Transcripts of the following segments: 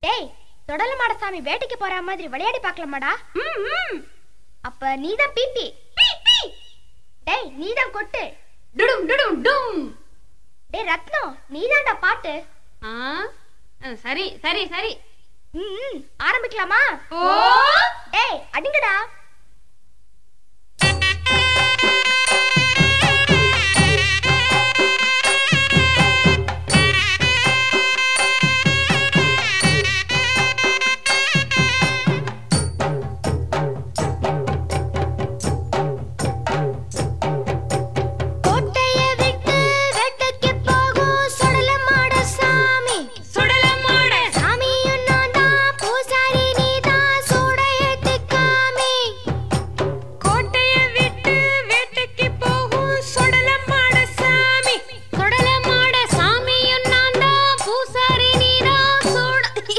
டேய் தொடல மாடசாமி வேட்டைக்கு போற மாதிரி விளையாடி பார்க்கலாமாடா அப்ப நீதான் பீப்பி டேய் நீதான் கொட்டு டுடும் டுடும் டும் டேய் ரத்னம் நீதான்டா பாட்டு ஆ ஆ, சரி சரி சரி ம், ம், ஆரம்பிக்கலாமா ஓ டேய் அடிங்கடா கோட்டைய விட்டு வேட்டைக்கு போகும் சுடல மாட சாமி சுடலமாட சாமியும் நான் தான் பூசாரி நீதான் சூட ஏத்திக்காமி கோட்டைய விட்டு வேட்டைக்கு போகும் சுடலமாட சாமி சுடலமாட சாமியும் நான் தான் பூசாரி நீதான் சூட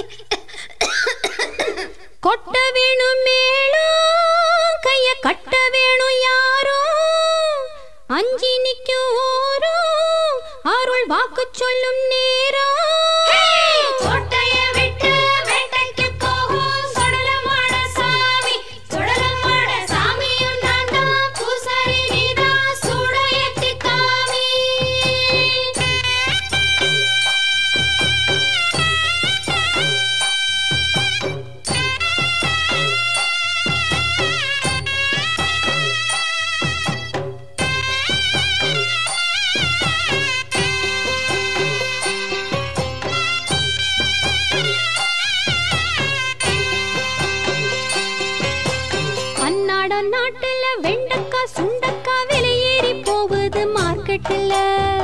கொட்ட வேணும் மேளம் கைய கட்ட வேணும் யாரோ அஞ்சி நிக்கும் ஓரோ அருள் வாக்கு சொல்லும் நேரம் கோட்டைய விட்டு வேட்டைக்கு போகும் சுடலமாட சாமி சுடலமாட சாமியும் நான் தான் பூசாரி நீதான் சூட ஏத்திக்காமி அன்னாட நாட்டுல வெண்டக்கா சுண்டக்கா விலை ஏறி போகுது மார்க்கெட்டுல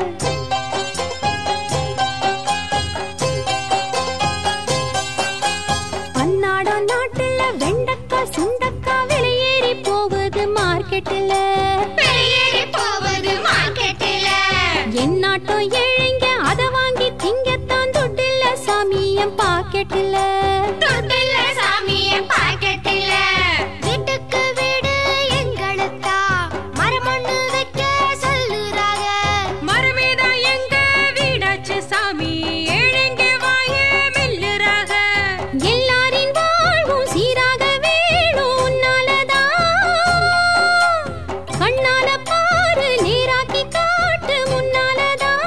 அன்னாட நாட்டுல வெண்டக்கா சுண்டக்கா விலை ஏறி போகுது மார்க்கெட்டுல வெளியேறி போவது மார்க்கெட்டில என்னாட்டம் ஏழைங்க அத வாங்கி திங்கத்தான் துட்டில்ல சாமியம் பாக்கெட்டுல தொட்டில்ல சாமிய பாக்கெட்டில வீட்டுக்கு வீடு எங்களுத்தா மரமண்ணு வைக்க சொல்லுறாங்க மரமேதா எங்க வீடாச்சு சாமி ஏழைங்க வாய மெல்லுறாக எல்லாரின் வாழ்வும் சீராக வேணும் உன்னாலதான் கண்ணால பாரு நேராக்கி காட்டு முன்னாலதான்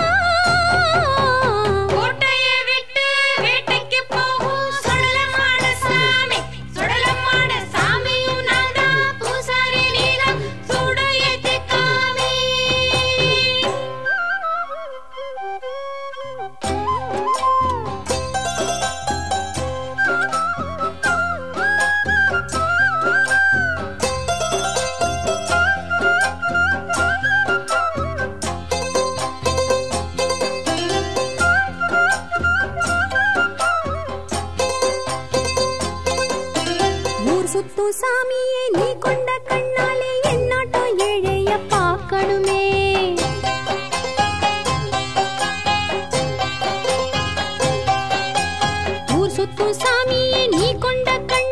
கோட்டைய விட்டு வேட்டைக்கு போகும் சுடலமாட சாமி சுடலமாட சாமியும் நான் தான் பூசாரி நீதான் சூட ஏத்தி காமி ஊர் சுத்தும் சாமியே நீ கொண்ட கண்ணாலே என்னாட்டம் ஏழைய பார்க்கணுமே ஊர் சுத்தும் சாமியே நீ கொண்ட கண்ணாலே